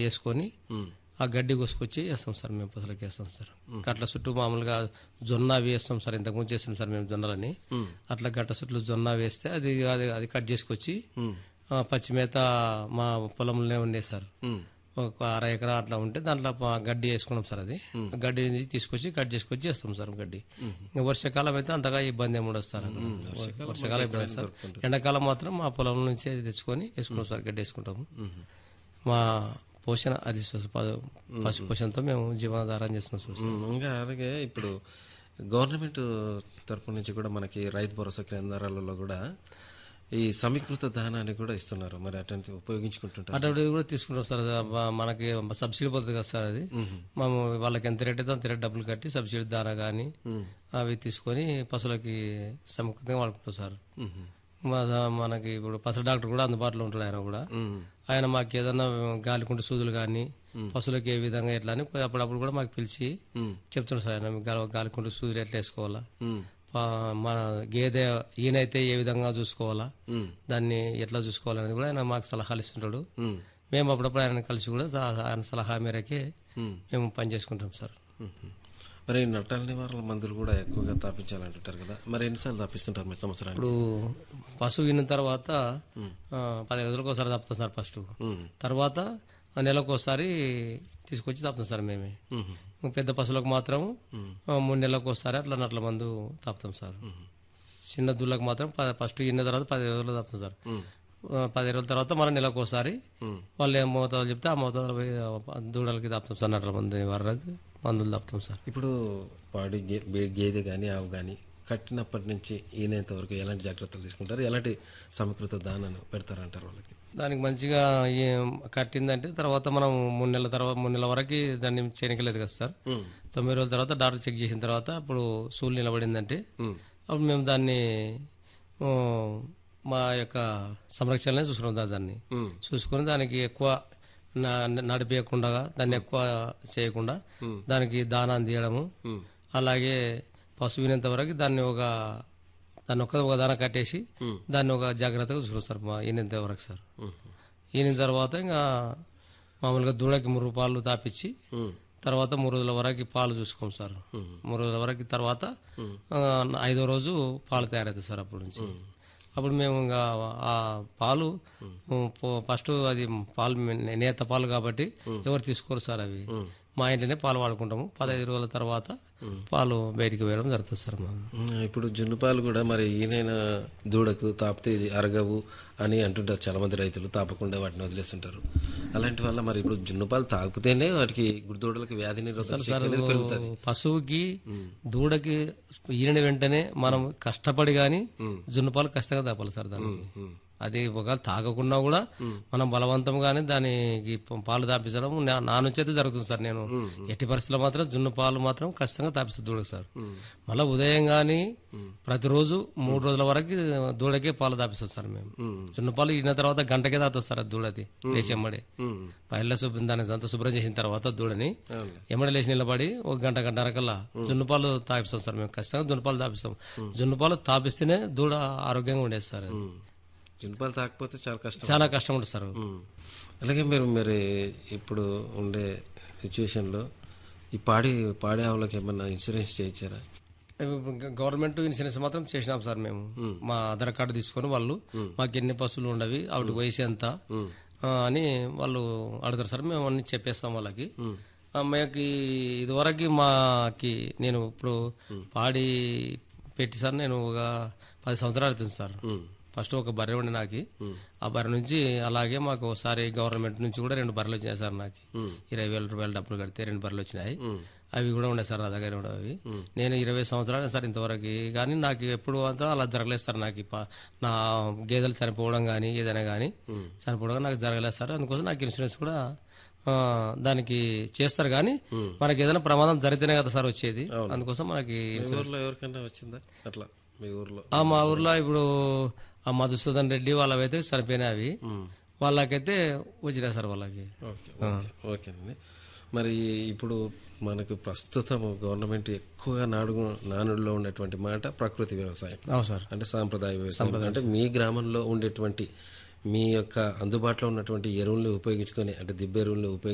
వేసుకొని ఆ గడ్డి కోసుకొచ్చి వేస్తాం సార్ మేము పసలకి వేస్తాం సార్ గట్ల చుట్టూ మామూలుగా జొన్న అవి వేస్తాం సార్ ఇంతకుముందు చేస్తాం సార్ మేము జొన్నలని అట్లా గట్ల చుట్టూ జొన్న వేస్తే అది అది అది కట్ చేసుకొచ్చి ఆ, పచ్చి మేత మా పొలంలోనే ఉండే సార్ ఒక అర ఎకరా అట్లా ఉంటే దాంట్లో ప- గడ్డి వేసుకున్నాం సార్ అది గడ్డి తీసుకొచ్చి కట్ చేసుకొచ్చి వేస్తాం సార్ గడ్డి ఇంకా వర్షాకాలం అయితే అంతగా ఇబ్బంది ఏమి ఉండదు సార్ అక్కడ. వర్షాకాలం ఇబ్బంది సార్ ఎండాకాలం మాత్రం మా పొలం నుంచి అది తెచ్చుకొని వేసుకుంటాం సార్ గడ్డి వేసుకుంటాము మా పోషణ అది సు- ప- పశు పోషణతో మేము జీవనాధారం చేస్తున్నాం సార్ ఉమ్, ఇంకా అలాగే ఇప్పుడు గవర్నమెంట్ తరపు నుంచి కూడా మనకి రైతు భరోసా కేంద్రాలలో కూడా ఈ సమీకృత దానాన్ని కూడా ఇస్తున్నారు మరి అటువంటి ఉపయోగించుకుంటుంటారు అటువంటిది కూడా తీసుకుంటాం సార్ మ- మనకి సబ్సిడీ పోతుంది కదా సార్ అది మేము వాళ్ళకి ఎంత రేట్ అయితే అంత రేట్ డబ్బులు కట్టి సబ్సిడీ దానా కానీ అవి తీసుకొని పశువులకి సమకృతంగా వాడుకుంటాం సార్ మా- మనకి ఇప్పుడు పశు డాక్టర్ కూడా అందుబాటులో ఉంటాడు ఆయన కూడా ఆయన మాకు ఏదన్నా గాలికుంటు సూదులు కానీ పశువులకి ఏ విధంగా ఎట్లా అని అప్పుడప్పుడు కూడా మాకు పిలిచి చెప్తున్నాడు సార్ ఆయన గాలి- గాలికుంటు సూదులు ఎట్లా వేసుకోవాలా ప- మన గేదె ఈయనైతే ఏ విధంగా చూసుకోవాలా దాన్ని ఎట్లా చూసుకోవాలనేది కూడా ఆయన మాకు సలహాలు ఇస్తుంటాడు మేము అప్పుడప్పుడు ఆయన కలిసి కూడా సా- ఆయన సలహా మేరకే మేము పని చేసుకుంటాం సార్ మరి నట్టాల నివారణ మందులు కూడా ఎక్కువగా తాపించాలంటుంటారు కదా మరి ఎన్నిసార్లు తాపిస్తుంటారు మీ సంవత్సరానికి ఇప్పుడు పశువు విన్న తర్వాత ఆ, పదిహేను రోజులకు ఒకసారి తప్పుతాం సార్ ఫస్ట్ తర్వాత నెలకు ఒకసారి తీసుకొచ్చి తప్పుతాం సార్ మేమే ఇంకా పెద్ద పశువులకు మాత్రం ఆ, మూడు నెలలకు ఒకసారి అట్లా నట్ల మందు తప్పుతాం సార్ చిన్న దూళ్ళకు మాత్రం ప- ఫస్ట్ ఇన్న తర్వాత పది రోజులు తప్పుతాం సార్ ఆ, పది రోజుల తర్వాత మన నెలకు ఒకసారి వాళ్ళు ఏ మోతాదు చెప్తే ఆ మోతాదులో పోయి ఆ దూడలకి తప్పుతాం సార్ నట్ల మందు వరకు మందులు తప్పుతాం సార్ ఇప్పుడు పాడి గే- బే- గేదె కానీ ఆవు కానీ కట్టినప్పటి నుంచి ఈనేంత వరకు ఎలాంటి జాగ్రత్తలు తీసుకుంటారు ఎలాంటి సమీకృత దానాన్ని పెడతారంటారు వాళ్ళకి దానికి మంచిగా ఏం కట్టిందంటే తర్వాత మనం మూడు నెలల తర్వాత మూడు నెలల వరకు దాన్ని చేయనికలేదు కదా సార్ తొమ్మిది రోజుల తర్వాత డాక్టర్ చెక్ చేసిన తర్వాత అప్పుడు సూలు నిలబడిందంటే అప్పుడు మేము దాన్ని ఆ, మా యొక్క సంరక్షణలో చూసుకున్నాం దా- దాన్ని చూసుకొని దానికి ఎక్కువ నా- నడిపేయకుండా దాన్ని ఎక్కువ చేయకుండా దానికి దానా తీయడము అలాగే పశువు వినేంత వరకు దాన్ని ఒక దాన్ని ఒక ఒక దాన కట్టేసి దాన్ని ఒక జాగ్రత్తగా చూసుకుంటాం సార్ మా ఈనంత వరకు సార్ ఈయన తర్వాత ఇంకా మామూలుగా దూడకి మూడు పాలు తాపించి తర్వాత మూడు రోజుల వరకు పాలు చూసుకోం సార్ మూడు రోజుల వరకు తర్వాత ఆ, ఐదో రోజు పాలు తయారవుతాయి సార్ అప్పటి నుంచి అప్పుడు మేము ఇంకా ఆ పాలు పో- ఫస్ట్ అది పాలు మే- నేత పాలు కాబట్టి ఎవరు తీసుకోరు సార్ అవి మా ఇంట్లోనే పాలు వాడుకుంటాము పదహైదు రోజుల తర్వాత పాలు బయటికి వేయడం జరుగుతుంది సార్ మా ఉమ్, ఇప్పుడు జున్ను పాలు కూడా మరి ఈయనైనా దూడకు తాపితే ఇది అరగవు అని అంటుంటారు చాలా మంది రైతులు తాపకుండా వాటిని వదిలేస్తుంటారు అలాంటి వల్ల మరి ఇప్పుడు జున్ను పాలు తాగితేనే వాటికి గుడిదూడలకి వ్యాధి నిరోధక శక్తి అనేది పెరుగుతుంది పశువుకి దూడకి ఈయన వెంటనే మనం కష్టపడి గాని జున్ను పాలు ఖచ్చితంగా తాపాలి సార్ దానికి అది ఒకవేళ తాగకుండా కూడా మనం బలవంతంగానే దానికి ప- పాలు తాపించడం నా- నా నుంచి అయితే జరుగుతుంది సార్ నేను ఎట్టి పరిస్థితుల్లో మాత్రం జున్ను పాలు మాత్రం ఖచ్చితంగా తాపిస్తుంది దూడకి సార్ మళ్ళీ ఉదయం గాని ప్రతిరోజు మూడు రోజుల వరకు దూడకే పాలు తాపిస్తాం సార్ మేము జున్ను పాలు ఇన్న తర్వాత గంటకే తాగుతుంది సార్ అది దూడది లేచెమ్మడి పైల శుభ్రం దాన్ని అంతా శుభ్రం చేసిన తర్వాత దూడని ఎమ్మడి లేచి నిలబడి ఒక గంట గంటన్నర కల్లా జున్ను పాలు తాపిస్తాం సార్ మేము ఖచ్చితంగా జున్ను పాలు తాపిస్తాం జున్ను పాలు తాపిస్తేనే దూడ ఆరోగ్యంగా ఉండేది సార్ అది. జున్ను పాలు తాకపోతే చాలా కష్టం చాలా కష్టం ఉంటుంది సార్ ఉమ్. అలాగే మీరు మరి ఇప్పుడు ఉండే సిచ్యువేషన్లో ఈ పాడి పాడి ఆవులకు ఏమన్నా ఇన్సూరెన్స్ చేయించారా గవర్నమెంట్ ఇన్సూరెన్స్ మాత్రం చేసినాం సార్ మేము మా ఆధార్ కార్డు తీసుకొని వాళ్ళు మాకు ఎన్ని పశువులు ఉండవి వాటి వయసు ఎంత ఆ, అని వాళ్ళు అడుగుతారు సార్ మేము అన్ని చెప్పేస్తాం వాళ్ళకి ఆ, మాకు ఇదివరకు మాకి నేను ఇప్పుడు పాడి పెట్టి సార్ నేను ఒక పది సంవత్సరాలు అవుతుంది సార్ ఫస్ట్ ఒక బర్రె ఉండే నాకు ఆ బర్రె నుంచి అలాగే మాకు ఒకసారి గవర్నమెంట్ నుంచి కూడా రెండు బర్రెలు వచ్చినాయి సార్ నాకు ఇరవై వేల రూపాయలు డబ్బులు కడితే రెండు బర్రెలు వచ్చినాయి అవి కూడా ఉన్నాయి సార్ నా దగ్గర కూడా అవి నేను ఇరవై సంవత్సరాలు సార్ ఇంతవరకు కానీ నాకు ఎప్పుడు అంతా అలా జరగలేదు సార్ నాకు ఈ ప- నా గేదెలు చనిపోవడం కానీ ఏదైనా కానీ చనిపోవడం నాకు జరగలేదు సార్ అందుకోసం నాకు ఇన్సూరెన్స్ కూడా ఆ, దానికి చేస్తారు కానీ మనకి ఏదైనా ప్రమాదం జరిగితేనే కదా సార్ వచ్చేది అందుకోసం మనకి మీ ఊర్లో ఎవరికైనా వచ్చిందా అట్లా మీ ఊర్లో ఆ మా ఊర్లో ఇప్పుడు ఆ మధుసూదన్ రెడ్డి వాళ్ళవైతే చనిపోయినాయి అవి వాళ్ళకైతే వచ్చినాయి సార్ వాళ్ళకి ఓకే ఓకే ఓకేనండి మరి ఇప్పుడు మనకు ప్రస్తుతం గవర్నమెంట్ ఎక్కువగా నాడుగు నానుడిలో ఉన్నటువంటి మాట ప్రకృతి వ్యవసాయం అవును సార్ అంటే సాంప్రదాయ వ్యవసాయం అంటే మీ గ్రామంలో ఉండేటువంటి మీ యొక్క అందుబాటులో ఉన్నటువంటి ఎరువుల్ని ఉపయోగించుకొని అంటే దిబ్బ ఎరువుల్ని ఉపయోగించుకొని